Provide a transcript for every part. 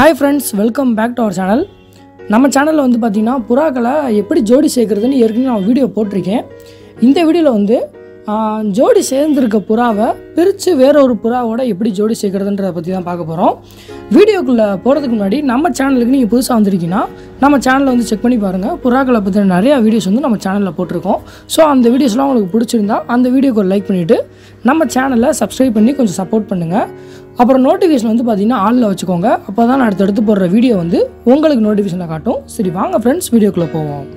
hi friends welcome back to our channel நம்ம சேனலில் வந்து பார்த்திங்கன்னா புறாக்களை எப்படி ஜோடி சேர்க்குறதுன்னு ஏற்கனவே நான் வீடியோ போட்டிருக்கேன் இந்த வீடியோவில் வந்து ஆ, ஜோடி சேர்ந்துருக்க புறாவை பிரித்து வேற ஒரு புறாவோட எப்படி ஜோடி சேர்க்குறதுன்றதை பற்றி தான் பார்க்க போகிறோம் வீடியோக்குள்ளே போகிறதுக்கு முன்னாடி நம்ம சேனலுக்கு நீங்கள் புதுசாக வந்திருக்கீங்கன்னா நம்ம சேனலை வந்து செக் பண்ணி பாருங்கள் புறாக்களை பற்றின நிறையா வீடியோஸ் வந்து நம்ம சேனலில் போட்டிருக்கோம் ஸோ அந்த வீடியோஸ்லாம் உங்களுக்கு பிடிச்சிருந்தா அந்த வீடியோக்கு ஒரு லைக் பண்ணிவிட்டு நம்ம சேனலை சப்ஸ்கிரைப் பண்ணி கொஞ்சம் சப்போர்ட் பண்ணுங்கள் அப்புறம் நோட்டிஃபிகேஷன் வந்து பார்த்தீங்கன்னா ஆளில் வச்சுக்கோங்க அப்போ தான் நான் அடுத்தடுத்து போடுற வீடியோ வந்து உங்களுக்கு நோட்டிஃபிகேஷனை காட்டும் சரி வாங்க ஃப்ரெண்ட்ஸ் வீடியோக்குள்ளே போவோம்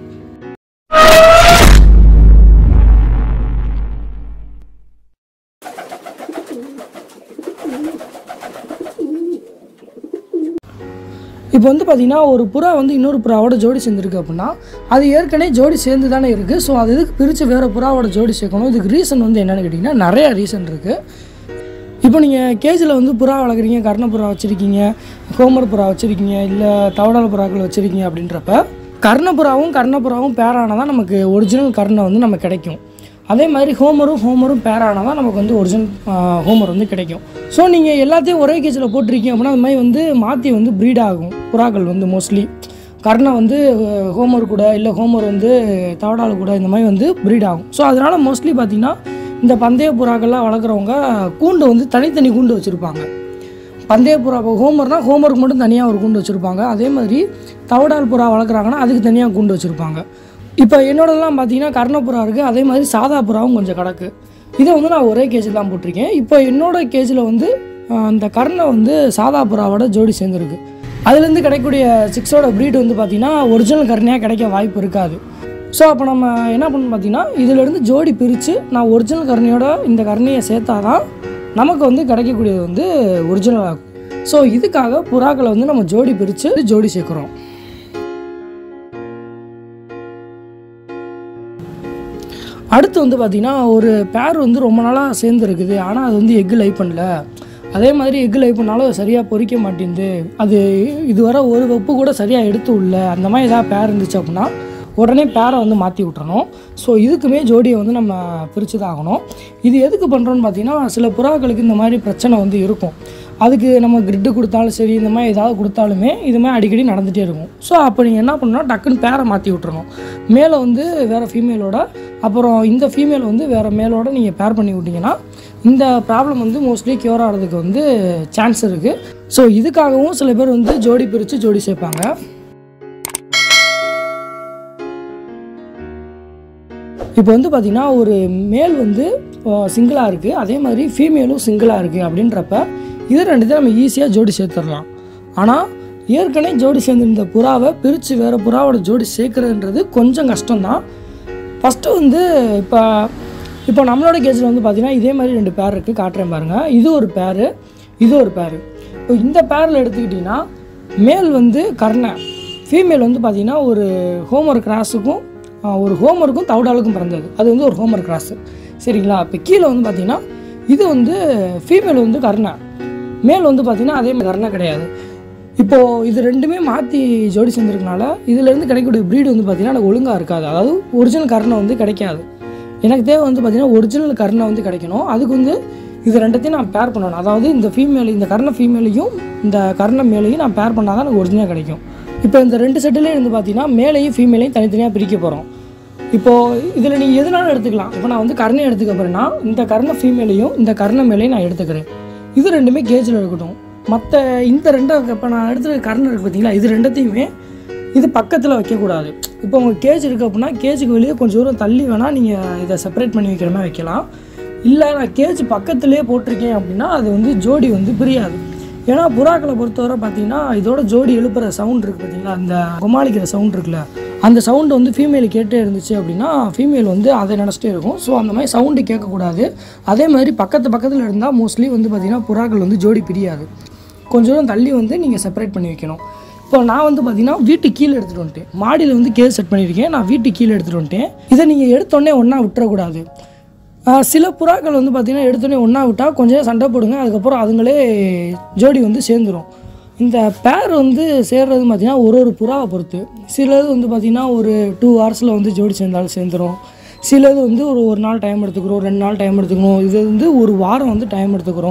இப்போ வந்து பார்த்தீங்கன்னா ஒரு புறா வந்து இன்னொரு புறாவோட ஜோடி சேர்ந்துருக்கு அப்படின்னா அது ஏற்கனவே ஜோடி சேர்ந்து தானே இருக்குது ஸோ அது எதுக்கு பிரித்து வேறு புறாவோட ஜோடி சேர்க்கணும் இதுக்கு ரீசன் வந்து என்னென்னு கேட்டிங்கன்னா நிறையா ரீசன் இருக்குது இப்போ நீங்கள் கேஜில் வந்து புறா வளர்க்குறீங்க கர்ண புறா வச்சுருக்கீங்க கோமர் புறா வச்சுருக்கீங்க இல்லை தவடால புறாக்கள் வச்சுருக்கீங்க அப்படின்றப்ப கர்ணப்புறாவும் கர்ணப்புறாவும் பேரானால் தான் நமக்கு ஒரிஜினல் கர்ணை வந்து நமக்கு கிடைக்கும் அதே மாதிரி ஹோமரும் ஹோமரும் பேரானால் தான் நமக்கு வந்து ஒரிஜினல் ஹோமர் வந்து கிடைக்கும் ஸோ நீங்கள் எல்லாத்தையும் ஒரே கேஜில் போட்டிருக்கீங்க அப்படின்னா அது மாதிரி வந்து மாற்றி வந்து ப்ரீட் ஆகும் புறாக்கள் வந்து மோஸ்ட்லி கர்ணை வந்து அஹ், ஹோமர் கூட இல்லை ஹோமர் வந்து தவடால் கூட இந்த மாதிரி வந்து ப்ரீட் ஆகும் ஸோ அதனால் மோஸ்ட்லி பார்த்திங்கன்னா இந்த பந்தய புறாக்கள்லாம் வளர்க்குறவங்க கூண்டு வந்து தனித்தனி கூண்டு வச்சுருப்பாங்க பந்தய புறா இப்போ ஹோமர்னால் ஹோமருக்கு மட்டும் தனியாக ஒரு கூண்டு வச்சுருப்பாங்க அதே மாதிரி தவடால் புறா வளர்க்குறாங்கன்னா அதுக்கு தனியாக கூண்டு வச்சுருப்பாங்க இப்போ என்னோடலாம் பார்த்தீங்கன்னா கர்ணப்புறா இருக்குது அதே மாதிரி சாதா புறாவும் கொஞ்சம் கிடக்கு இதை வந்து நான் ஒரே கேஜில் தான் போட்டிருக்கேன் இப்போ என்னோட கேஜில் வந்து ஆஹ், அந்த கர்ணை வந்து சாதா புறாவோட ஜோடி சேர்ந்துருக்கு அதுலேருந்து கிடைக்கக்கூடிய சிக்ஸோட ப்ரீட் வந்து பார்த்திங்கன்னா ஒரிஜினல் கர்ணையாக கிடைக்க வாய்ப்பு இருக்காது ஸோ அப்போ நம்ம என்ன பண்ணணும் பார்த்தீங்கன்னா இதிலேருந்து ஜோடி பிரித்து நான் ஒரிஜினல் கருணையோட இந்த கருணையை சேர்த்தா தான் நமக்கு வந்து கிடைக்கக்கூடியது வந்து ஒரிஜினல் ஆகும் ஸோ இதுக்காக புறாக்களை வந்து நம்ம ஜோடி பிரித்து ஜோடி சேர்க்குறோம் அடுத்து வந்து பார்த்திங்கன்னா ஒரு பேர் வந்து ரொம்ப நாளாக சேர்ந்து இருக்குது ஆனால் அது வந்து எக்கு லை பண்ணல அதே மாதிரி எக்கு லை பண்ணாலும் அது சரியாக பொரிக்க மாட்டேங்குது அது இதுவரை ஒரு வெப்பு கூட சரியாக எடுத்து உள்ள அந்த மாதிரி ஏதாவது பேர் இருந்துச்சு அப்படின்னா உடனே பேரை வந்து மாற்றி விட்டுறணும் ஸோ இதுக்குமே ஜோடியை வந்து நம்ம பிரித்து தான் ஆகணும் இது எதுக்கு பண்ணுறோன்னு பார்த்தீங்கன்னா சில புறாக்களுக்கு இந்த மாதிரி பிரச்சனை வந்து இருக்கும் அதுக்கு நம்ம கிரிட்டு கொடுத்தாலும் சரி இந்த மாதிரி ஏதாவது கொடுத்தாலுமே இது மாதிரி அடிக்கடி நடந்துகிட்டே இருக்கும் ஸோ அப்போ நீங்கள் என்ன பண்ணணும் டக்குன்னு பேரை மாற்றி விட்டுறணும் மேலே வந்து வேறு ஃபீமேலோட அப்புறம் இந்த ஃபீமேல் வந்து வேறு மேலோட நீங்கள் பேர் பண்ணி விட்டிங்கன்னா இந்த ப்ராப்ளம் வந்து மோஸ்ட்லி க்யூர் ஆகிறதுக்கு வந்து சான்ஸ் இருக்குது ஸோ இதுக்காகவும் சில பேர் வந்து ஜோடி பிரித்து ஜோடி சேர்ப்பாங்க இப்போ வந்து பார்த்திங்கன்னா ஒரு மேல் வந்து சிங்கிளாக இருக்குது அதே மாதிரி ஃபீமேலும் சிங்கிளாக இருக்குது அப்படின்றப்ப இது ரெண்டுத்தையும் நம்ம ஈஸியாக ஜோடி சேர்த்துடலாம் ஆனால் ஏற்கனவே ஜோடி சேர்ந்துருந்த புறாவை பிரித்து வேறு புறாவோட ஜோடி சேர்க்குறதுன்றது கொஞ்சம் கஷ்டம்தான் ஃபஸ்ட்டு வந்து இப்போ இப்போ நம்மளோட கேஜில் வந்து பார்த்திங்கன்னா இதே மாதிரி ரெண்டு பேர் இருக்குது காட்டுறேன் பாருங்கள் இது ஒரு பேர் இது ஒரு பேர் இப்போ இந்த பேரில் எடுத்துக்கிட்டிங்கன்னா மேல் வந்து கர்ணை ஃபீமேல் வந்து பார்த்திங்கன்னா ஒரு ஹோமர் கிராஸுக்கும் ஒரு ஹோமருக்கும் தவுடாலுக்கும் பிறந்தது அது வந்து ஒரு ஹோமர் கிராஸு சரிங்களா இப்போ கீழே வந்து பார்த்திங்கன்னா இது வந்து ஃபீமேல் வந்து கர்ணை மேல் வந்து பார்த்திங்கன்னா அதே மாதிரி கர்ணை கிடையாது இப்போது இது ரெண்டுமே மாற்றி ஜோடி சேர்ந்துருக்கனால இதுலேருந்து கிடைக்கக்கூடிய ப்ரீடு வந்து பார்த்திங்கன்னா எனக்கு ஒழுங்காக இருக்காது அதாவது ஒரிஜினல் கர்ணை வந்து கிடைக்காது எனக்கு தேவை வந்து பார்த்திங்கன்னா ஒரிஜினல் கர்ணை வந்து கிடைக்கணும் அதுக்கு வந்து இது ரெண்டத்தையும் நான் பேர் பண்ணணும் அதாவது இந்த ஃபீமேல் இந்த கர்ண ஃபீமேலையும் இந்த கர்ண மேலையும் நான் பேர் பண்ணால் தான் எனக்கு ஒரிஜினல் கிடைக்கும் இப்போ இந்த ரெண்டு செட்டிலே இருந்து பார்த்தீங்கன்னா மேலையும் ஃபீமேலையும் தனித்தனியாக பிரிக்க போகிறோம் இப்போது இதில் நீங்கள் எதுனாலும் எடுத்துக்கலாம் இப்போ நான் வந்து கர்ணை எடுத்துக்க போகிறேன்னா இந்த கர்ண ஃபீமேலையும் இந்த கர்ண மேலையும் நான் எடுத்துக்கிறேன் இது ரெண்டுமே கேஜில் இருக்கட்டும் மற்ற இந்த ரெண்டை இப்போ நான் எடுத்துகிற கர்ணம் இருக்குது பார்த்தீங்களா இது ரெண்டத்தையுமே இது பக்கத்தில் வைக்கக்கூடாது இப்போ உங்கள் கேஜ் இருக்குது அப்படின்னா கேஜுக்கு வெளியே கொஞ்சம் தூரம் தள்ளி வேணால் நீங்கள் இதை செப்பரேட் பண்ணி வைக்கிற மாதிரி வைக்கலாம் இல்லை நான் கேஜ் பக்கத்துலேயே போட்டிருக்கேன் அப்படின்னா அது வந்து ஜோடி வந்து பிரியாது ஏன்னா புறாக்களை பொறுத்தவரை பார்த்தீங்கன்னா இதோட ஜோடி எழுப்புற சவுண்ட் இருக்குது பார்த்தீங்களா அந்த குமாளிக்கிற சவுண்ட் இருக்குல்ல அந்த சவுண்டு வந்து ஃபீமேல் கேட்டே இருந்துச்சு அப்படின்னா ஃபீமேல் வந்து அதை நினச்சிட்டே இருக்கும் ஸோ அந்த மாதிரி சவுண்டு கேட்கக்கூடாது அதே மாதிரி பக்கத்து பக்கத்தில் இருந்தால் மோஸ்ட்லி வந்து பார்த்திங்கன்னா புறாக்கள் வந்து ஜோடி பிரியாது கொஞ்சம் தூரம் தள்ளி வந்து நீங்கள் செப்பரேட் பண்ணி வைக்கணும் இப்போ நான் வந்து பார்த்தீங்கன்னா வீட்டு கீழே எடுத்துகிட்டு வந்துட்டேன் மாடியில் வந்து கேஸ் செட் பண்ணியிருக்கேன் நான் வீட்டு கீழே எடுத்துகிட்டு வந்துட்டேன் இதை நீங்கள் எடுத்தோடனே ஒன்றா விட்டுறக்கூடாது ஆஹ் சில புறாக்கள் வந்து பார்த்திங்கன்னா எடுத்தோடனே ஒன்றா விட்டால் கொஞ்சம் சண்டை போடுங்க அதுக்கப்புறம் அதுங்களே ஜோடி வந்து சேர்ந்துரும் இந்த பேர் வந்து சேர்றது பார்த்திங்கன்னா ஒரு ஒரு புறாவை பொறுத்து சிலது வந்து பார்த்திங்கன்னா ஒரு டூ ஹவர்ஸில் வந்து ஜோடி சேர்ந்தாலும் சேர்ந்துரும் சிலது வந்து ஒரு ஒரு நாள் டைம் எடுத்துக்கிறோம் ரெண்டு நாள் டைம் எடுத்துக்கணும் இது வந்து ஒரு வாரம் வந்து டைம் எடுத்துக்கிறோம்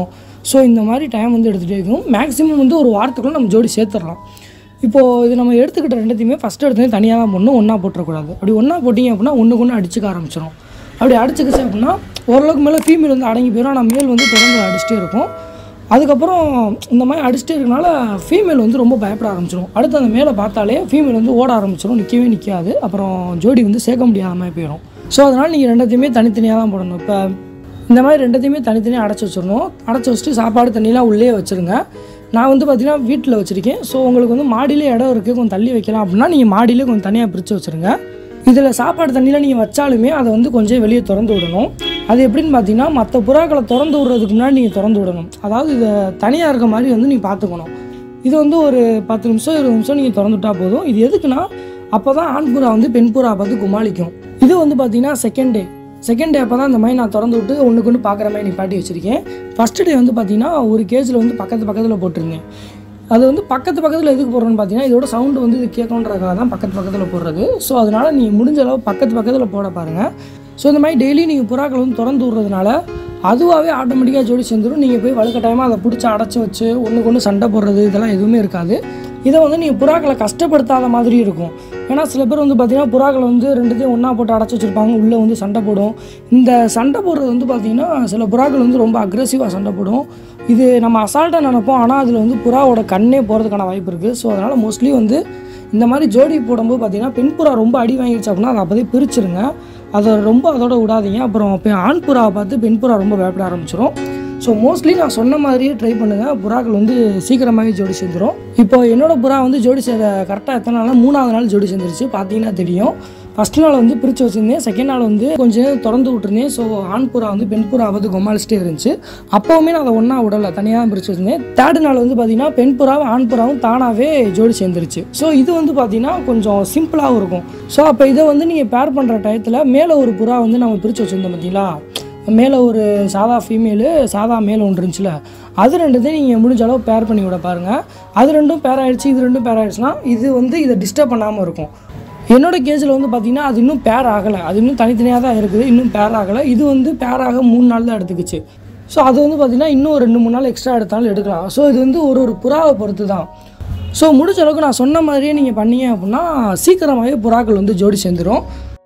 ஸோ இந்த மாதிரி டைம் வந்து எடுத்துகிட்டே இருக்கும் மேக்ஸிமம் வந்து ஒரு வாரத்துக்குள்ள நம்ம ஜோடி சேர்த்துடலாம் இப்போது இது நம்ம எடுத்துக்கிட்ட ரெண்டுத்தையுமே ஃபஸ்ட் எடுத்தோடனே தனியாக தான் போடணும் ஒன்றா போட்டுறக்கூடாது அப்படி ஒன்றா போட்டிங்க அப்படின்னா ஒன்றுக்கு ஒன்று அடிச்சுக்க ஆரம்பிச்சிடும் அப்படி அடிச்சுக்கிச்சு அப்படின்னா ஓரளவுக்கு மேலே ஃபீமேல் வந்து அடங்கி போயிடும் ஆனால் மேல் வந்து தொடர்ந்து அடிச்சுட்டே இருக்கும் அதுக்கப்புறம் இந்த மாதிரி அடிச்சுட்டே இருக்கனால ஃபீமேல் வந்து ரொம்ப பயப்பட ஆரம்பிச்சிடும் அடுத்து அந்த மேலே பார்த்தாலே ஃபீமேல் வந்து ஓட ஆரம்பிச்சிடும் நிற்கவே நிற்காது அப்புறம் ஜோடி வந்து சேர்க்க முடியாத மாதிரி போயிடும் ஸோ அதனால் நீங்கள் ரெண்டுத்தையுமே தனித்தனியாக தான் போடணும் இப்போ இந்த மாதிரி ரெண்டுத்தையுமே தனித்தனியாக அடைச்சி வச்சிடணும் அடைச்சி வச்சுட்டு சாப்பாடு தண்ணிலாம் உள்ளே வச்சுருங்க நான் வந்து பார்த்தீங்கன்னா வீட்டில் வச்சுருக்கேன் ஸோ உங்களுக்கு வந்து மாடியிலே இடம் இருக்குது கொஞ்சம் தள்ளி வைக்கலாம் அப்படின்னா நீங்கள் மாடியிலே கொஞ்சம் தனியாக பிரித்து வச்சுருங்க இதில் சாப்பாடு தண்ணியில் நீங்கள் வச்சாலுமே அதை வந்து கொஞ்சம் வெளியே திறந்து விடணும் அது எப்படின்னு பார்த்தீங்கன்னா மற்ற புறாக்களை திறந்து விடுறதுக்கு முன்னாடி நீங்கள் திறந்து விடணும் அதாவது இதை தனியாக இருக்க மாதிரி வந்து நீங்கள் பார்த்துக்கணும் இது வந்து ஒரு பத்து நிமிஷம் இருபது நிமிஷம் நீங்கள் திறந்து விட்டா போதும் இது எதுக்குன்னா அப்போ தான் ஆண் புறா வந்து பெண் புறா பார்த்து குமாளிக்கும் இது வந்து பார்த்தீங்கன்னா செகண்ட் டே செகண்ட் டே அப்போ தான் இந்த மாதிரி நான் திறந்து விட்டு ஒன்றுக்கு ஒன்று பார்க்குற மாதிரி நிப்பாட்டி வச்சுருக்கேன் ஃபஸ்ட்டு டே வந்து பார்த்தீங்கன்னா ஒரு கேஜில் வந்து பக்கத்து பக்கத்தில் போட்டிருந்தேன் அது வந்து பக்கத்து பக்கத்தில் எதுக்கு போடுறோன்னு பார்த்தீங்கன்னா இதோட சவுண்டு வந்து இது கேட்கணுன்றதுக்காக தான் பக்கத்து பக்கத்தில் போடுறது ஸோ அதனால் நீங்கள் முடிஞ்ச அளவு பக்கத்து பக்கத்தில் போட பாருங்கள் ஸோ இந்த மாதிரி டெய்லி நீங்கள் புறாக்கள் வந்து திறந்து விட்றதுனால அதுவாகவே ஆட்டோமேட்டிக்காக ஜோடி சேர்ந்துடும் நீங்கள் போய் வலுக்கட்டாயமாக அதை பிடிச்சி அடைச்சி வச்சு ஒன்றுக்கு ஒன்று சண்டை போடுறது இதெல்லாம் எதுவுமே இருக்காது இதை வந்து நீங்கள் புறாக்களை கஷ்டப்படுத்தாத மாதிரி இருக்கும் ஏன்னா சில பேர் வந்து பார்த்தீங்கன்னா புறாக்களை வந்து ரெண்டுத்தையும் ஒன்றா போட்டு அடைச்சி வச்சுருப்பாங்க உள்ளே வந்து சண்டை போடும் இந்த சண்டை போடுறது வந்து பார்த்திங்கன்னா சில புறாக்கள் வந்து ரொம்ப அக்ரெசிவாக சண்டை போடும் இது நம்ம அசால்ட்டாக நினைப்போம் ஆனால் அதில் வந்து புறாவோட கண்ணே போகிறதுக்கான வாய்ப்பு இருக்குது ஸோ அதனால் மோஸ்ட்லி வந்து இந்த மாதிரி ஜோடி போடும்போது பார்த்தீங்கன்னா பெண் புறா ரொம்ப அடி வாங்கிடுச்சு அப்படின்னா அதை அப்போதே பிரிச்சிருங்க அதை ரொம்ப அதோட விடாதீங்க அப்புறம் இப்போ ஆண் புறாவை பார்த்து பெண் புறா ரொம்ப பயப்பட ஆரம்பிச்சிடும் ஸோ மோஸ்ட்லி நான் சொன்ன மாதிரியே ட்ரை பண்ணுங்கள் புறாக்கள் வந்து சீக்கிரமாகவே ஜோடி சேர்ந்துரும் இப்போ என்னோட புறா வந்து ஜோடி சேர கரெக்டாக எத்தனை நாள் மூணாவது நாள் ஜோடி சேர்ந்துருச்சு பார்த்தீங்கன்னா தெரியும் ஃபஸ்ட் நாள் வந்து பிரித்து வச்சுருந்தேன் செகண்ட் நாள் வந்து கொஞ்சம் திறந்து விட்டுருந்தேன் ஸோ ஆண் புறா வந்து பெண் புறா வந்து கொமாலிச்சிட்டே இருந்துச்சு அப்போவுமே நான் அதை ஒன்றா விடலை தனியாக தான் பிரித்து வச்சுருந்தேன் தேர்ட் நாள் வந்து பார்த்தீங்கன்னா பெண் புறாவும் ஆண் புறாவும் தானாகவே ஜோடி சேர்ந்துருச்சு ஸோ இது வந்து பார்த்தீங்கன்னா கொஞ்சம் சிம்பிளாகவும் இருக்கும் ஸோ அப்போ இதை வந்து நீங்கள் பேர் பண்ணுற டயத்தில் மேலே ஒரு புறா வந்து நம்ம பிரித்து வச்சுருந்தோம் பார்த்தீங்களா மேலே ஒரு சாதா ஃபீமேலு சாதா மேல் ஒன்று இருந்துச்சுல அது ரெண்டுத்தையும் நீங்கள் முடிஞ்ச அளவு பேர் பண்ணி விட பாருங்கள் அது ரெண்டும் பேர் ஆயிடுச்சு இது ரெண்டும் பேர் ஆயிடுச்சுன்னா இது வந்து இதை டிஸ்டர்ப் பண்ணாமல் இருக்கும் என்னோட கேஸில் வந்து பார்த்தீங்கன்னா அது இன்னும் பேர் ஆகலை அது இன்னும் தனித்தனியாக தான் இருக்குது இன்னும் பேர் ஆகலை இது வந்து பேர் ஆக மூணு நாள் தான் எடுத்துக்கிச்சு ஸோ அது வந்து பார்த்திங்கன்னா இன்னும் ஒரு ரெண்டு மூணு நாள் எக்ஸ்ட்ரா எடுத்தாலும் எடுக்கலாம் ஸோ இது வந்து ஒரு ஒரு புறாவை பொறுத்து தான் ஸோ முடிஞ்ச அளவுக்கு நான் சொன்ன மாதிரியே நீங்கள் பண்ணீங்க அப்படின்னா சீக்கிரமாகவே புறாக்கள் வந்து ஜோடி சேர்ந்துடும்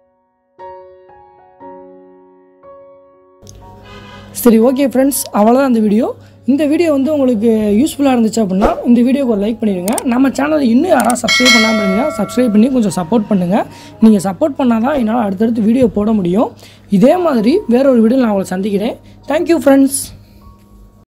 சரி ஓகே ஃப்ரெண்ட்ஸ் அவ்வளோதான் இந்த வீடியோ இந்த வீடியோ வந்து உங்களுக்கு யூஸ்ஃபுல்லாக இருந்துச்சு அப்படின்னா இந்த வீடியோக்கு ஒரு லைக் பண்ணிடுங்க நம்ம சேனலை இன்னும் யாராவது சப்ஸ்கிரைப் பண்ணாமல் இருந்தீங்கன்னா சப்ஸ்கிரைப் பண்ணி கொஞ்சம் சப்போர்ட் பண்ணுங்கள் நீங்கள் சப்போர்ட் பண்ணால் தான் என்னால் அடுத்தடுத்து வீடியோ போட முடியும் இதே மாதிரி வேற ஒரு வீடியோ நான் உங்களை சந்திக்கிறேன் தேங்க்யூ ஃப்ரெண்ட்ஸ்